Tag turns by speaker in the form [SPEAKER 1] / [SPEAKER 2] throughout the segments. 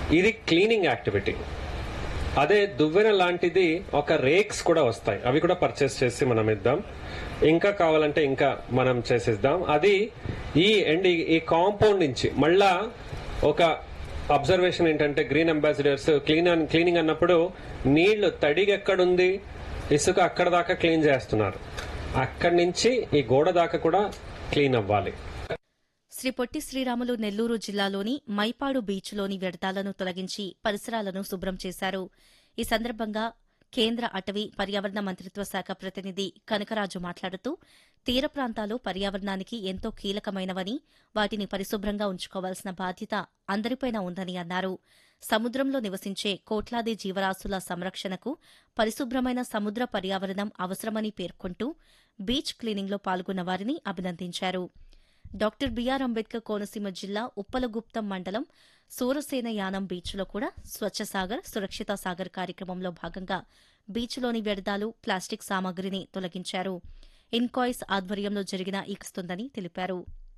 [SPEAKER 1] ఇది cleaning activity అదే దువ్వెన లాంటిది ఒక రేక్స్ కూడా వస్తాయి అవి కూడా పర్చేస్ చేసి మనం ఇద్దాం ఇంకా కావాలంటే ఇంకా మనం చేసిద్దాం అది ఈ అండ్ ఈ- ఈ కాంపౌండ్ నుంచి మళ్ళా ఒక అబ్జర్వేషన్ ఏంటంటే గ్రీన్ అంబాసిడర్స్ క్లీన్ క్లీనింగ్ అన్నప్పుడు నీళ్లు తడిగా ఎక్కడుంది ఇసుక అక్కడ దాకా క్లీన్ చేస్తున్నారు అక్కడి నుంచి ఈ గోడ దాకా కూడా క్లీన్ అవ్వాలి
[SPEAKER 2] శ్రీ పొట్టి శ్రీరాములు నెల్లూరు జిల్లాలోని మైపాడు బీచ్లోని వ్యర్థాలను తొలగించి పరిసరాలను శుభ్రం చేశారు ఈ సందర్భంగా కేంద్ర అటవీ పర్యావరణ మంత్రిత్వ శాఖ ప్రతినిధి కనకరాజు మాట్లాడుతూ తీర ప్రాంతాలు పర్యావరణానికి ఎంతో కీలకమైనవని వాటిని పరిశుభ్రంగా ఉంచుకోవాల్సిన బాధ్యత అందరిపైన ఉందని అన్నారు సముద్రంలో నివసించే కోట్లాది జీవరాశుల సంరక్షణకు పరిశుభ్రమైన సముద్ర పర్యావరణం అవసరమని పేర్కొంటూ బీచ్ క్లీనింగ్లో పాల్గొన్న వారిని అభినందించారు డాక్టర్ బిఆర్ అంబేద్కర్ కోనసీమ జిల్లా ఉప్పలగుప్తం మండలం సూరసేన యానం బీచ్లో కూడా స్వచ్ఛ సాగర్ సురక్షిత సాగర్ కార్యక్రమంలో భాగంగా బీచ్లోని వ్యర్థాలు ప్లాస్టిక్ సామాగ్రిని తొలగించారు ఇన్కాయిస్ ఆధ్వర్యంలో జరిగిన ఈ ఇస్తుందని తెలిపారు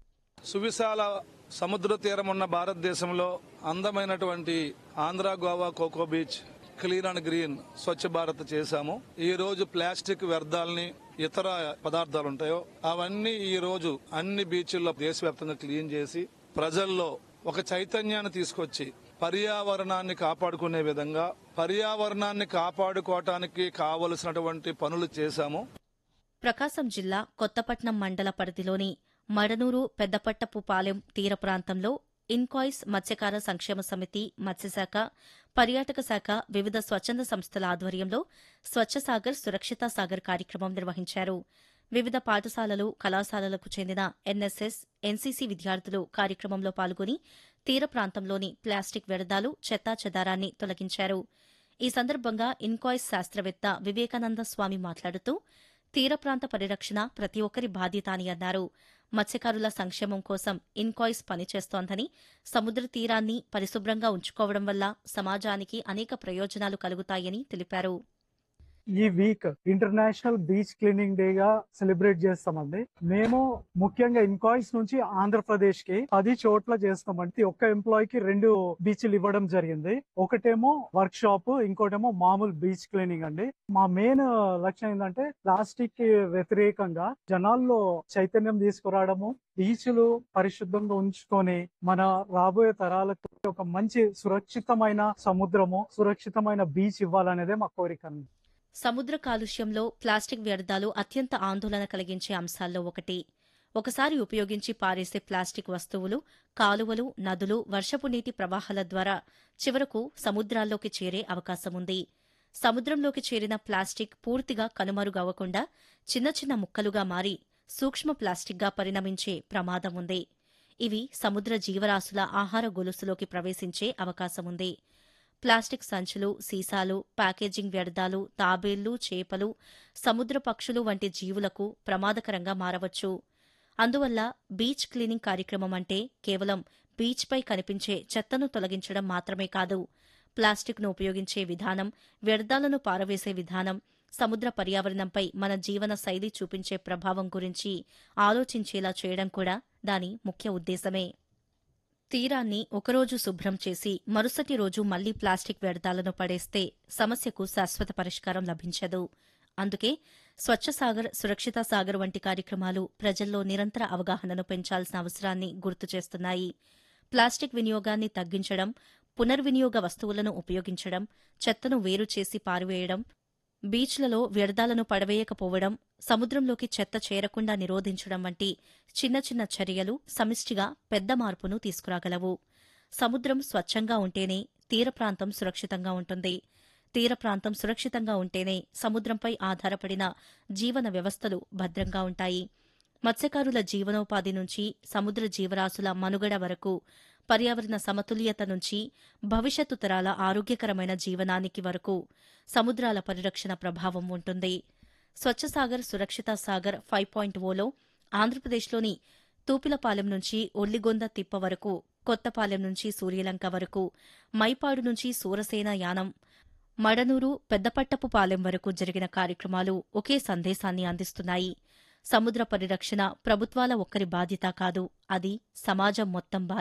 [SPEAKER 3] సువిశాల సముద్ర తీరం ఉన్న భారతదేశంలో అందమైనటువంటి Andhra Goa coco beach clean and green Swachh Bharat చేశాము ఈ రోజు ప్లాస్టిక్ వ్యర్థాలని ఇతర పదార్థాలు ఉంటాయో అవన్నీ ఈ రోజు అన్ని బీచ్ల్లో దేశవ్యాప్తంగా క్లీన్ చేసి ప్రజల్లో ఒక చైతన్యాన్ని తీసుకొచ్చి పర్యావరణాన్ని కాపాడుకునే విధంగా పర్యావరణాన్ని కాపాడుకోవటానికి కావలసినటువంటి పనులు చేశాము
[SPEAKER 2] ప్రకాశం జిల్లా కొత్తపట్నం మండల పరిధిలోని మడనూరు పెద్దపట్టపు పాలెం తీర ప్రాంతంలో ఇన్కాయిస్ మత్స్యకార సంక్షేమ సమితి మత్స్యశాఖ పర్యాటక శాఖ వివిధ స్వచ్ఛంద సంస్థల ఆధ్వర్యంలో స్వచ్ఛ సాగర్ సురక్షిత సాగర్ కార్యక్రమం నిర్వహించారు వివిధ పాఠశాలలు కళాశాలలకు చెందిన ఎన్ఎస్ఎస్ ఎన్సీసీ విద్యార్థులు కార్యక్రమంలో పాల్గొని తీర ప్రాంతంలోని ప్లాస్టిక్ వ్యర్థాలు చెత్తా చెదారాన్ని తొలగించారు ఈ సందర్భంగా ఇన్కాయిస్ శాస్త్రవేత్త వివేకానంద స్వామి మాట్లాడుతూ తీర ప్రాంత పరిరక్షణ ప్రతి ఒక్కరి బాధ్యత అని అన్నారు మత్స్యకారుల సంక్షేమం కోసం ఇన్కాయిస్ పనిచేస్తోందని సముద్ర తీరాన్ని పరిశుభ్రంగా ఉంచుకోవడం వల్ల సమాజానికి అనేక ప్రయోజనాలు కలుగుతాయని తెలిపారు
[SPEAKER 4] ఈ week international beach cleaning day గా సెలబ్రేట్ చేస్తామండి మేము ముఖ్యంగా ఇన్కాయిస్ నుంచి ఆంధ్రప్రదేశ్ కి పది చోట్ల చేస్తామండి ఒక్క ఎంప్లాయ్ కి రెండు బీచ్లు ఇవ్వడం జరిగింది ఒకటేమో వర్క్ షాప్ ఇంకోటేమో మామూలు బీచ్ క్లీనింగ్ అండి మా మెయిన్ లక్ష్యం ఏంటంటే ప్లాస్టిక్ కి వ్యతిరేకంగా జనాల్లో చైతన్యం తీసుకురావడము బీచ్లు పరిశుద్ధంగా ఉంచుకొని మన రాబోయే తరాలకు ఒక మంచి సురక్షితమైన సముద్రము సురక్షితమైన బీచ్ ఇవ్వాలనేదే మా కోరిక అండి.
[SPEAKER 2] సముద్ర కాలుష్యంలో ప్లాస్టిక్ వ్యర్థాలు అత్యంత ఆందోళన కలిగించే అంశాల్లో ఒకటి ఒకసారి ఉపయోగించి పారేసే ప్లాస్టిక్ వస్తువులు కాలువలు నదులు వర్షపు నీటి ప్రవాహాల ద్వారా చివరకు సముద్రాల్లోకి చేరే అవకాశముంది సముద్రంలోకి చేరిన ప్లాస్టిక్ పూర్తిగా కనుమరుగవ్వకుండా చిన్న చిన్న ముక్కలుగా మారి సూక్ష్మ ప్లాస్టిక్గా పరిణమించే ప్రమాదం ఉంది ఇవి సముద్ర జీవరాశుల ఆహార గొలుసులోకి ప్రవేశించే అవకాశముంది ప్లాస్టిక్ సంచులు సీసాలు ప్యాకేజింగ్ వ్యర్థాలు తాబేళ్లు చేపలు సముద్ర పక్షులు వంటి జీవులకు ప్రమాదకరంగా మారవచ్చు అందువల్ల బీచ్ క్లీనింగ్ కార్యక్రమం అంటే కేవలం బీచ్పై కనిపించే చెత్తను తొలగించడం మాత్రమే కాదు ప్లాస్టిక్ను ఉపయోగించే విధానం వ్యర్థాలను పారవేసే విధానం సముద్ర పర్యావరణంపై మన జీవన శైలి చూపించే ప్రభావం గురించి ఆలోచించేలా చేయడం కూడా దాని ముఖ్య ఉద్దేశమే తీరాన్ని ఒకరోజు శుభ్రం చేసి మరుసటి రోజు మళ్లీ ప్లాస్టిక్ వ్యర్థాలను పడేస్తే సమస్యకు శాశ్వత పరిష్కారం లభించదు అందుకే స్వచ్ఛ సాగర్ సురక్షిత సాగర్ వంటి కార్యక్రమాలు ప్రజల్లో నిరంతర అవగాహనను పెంచాల్సిన అవసరాన్ని గుర్తు చేస్తున్నాయి ప్లాస్టిక్ వినియోగాన్ని తగ్గించడం పునర్వినియోగ వస్తువులను ఉపయోగించడం చెత్తను వేరు చేసి పారివేయడం బీచ్లలో వ్యర్థాలను పడవేయకపోవడం సముద్రంలోకి చెత్త చేరకుండా నిరోధించడం వంటి చిన్న చిన్న చర్యలు సమిష్టిగా పెద్ద మార్పును తీసుకురాగలవు సముద్రం స్వచ్ఛంగా ఉంటేనే తీర ప్రాంతం సురక్షితంగా ఉంటుంది తీర ప్రాంతం సురక్షితంగా ఉంటేనే సముద్రంపై ఆధారపడిన జీవన వ్యవస్థలు భద్రంగా ఉంటాయి మత్స్యకారుల జీవనోపాధి నుంచి సముద్ర జీవరాశుల మనుగడ వరకు పర్యావరణ సమతుల్యత నుంచి భవిష్యత్తు తరాల ఆరోగ్యకరమైన జీవనానికి వరకు సముద్రాల పరిరక్షణ ప్రభావం ఉంటుంది స్వచ్ఛ సాగర్ సురక్షిత సాగర్ ఫైవ్ పాయింట్ ఓలో ఆంధ్రప్రదేశ్లోని తూపిలపాలెం నుంచి ఒల్లిగొంద తిప్ప వరకు కొత్తపాలెం నుంచి సూర్యలంక వరకు మైపాడు నుంచి సూరసేన యానం మడనూరు పెద్దపట్టపు పాలెం వరకు జరిగిన కార్యక్రమాలు ఒకే సందేశాన్ని అందిస్తున్నాయి సముద్ర పరిరక్షణ ప్రభుత్వాల ఒక్కరి బాధ్యత కాదు అది సమాజం మొత్తం బాధ్యత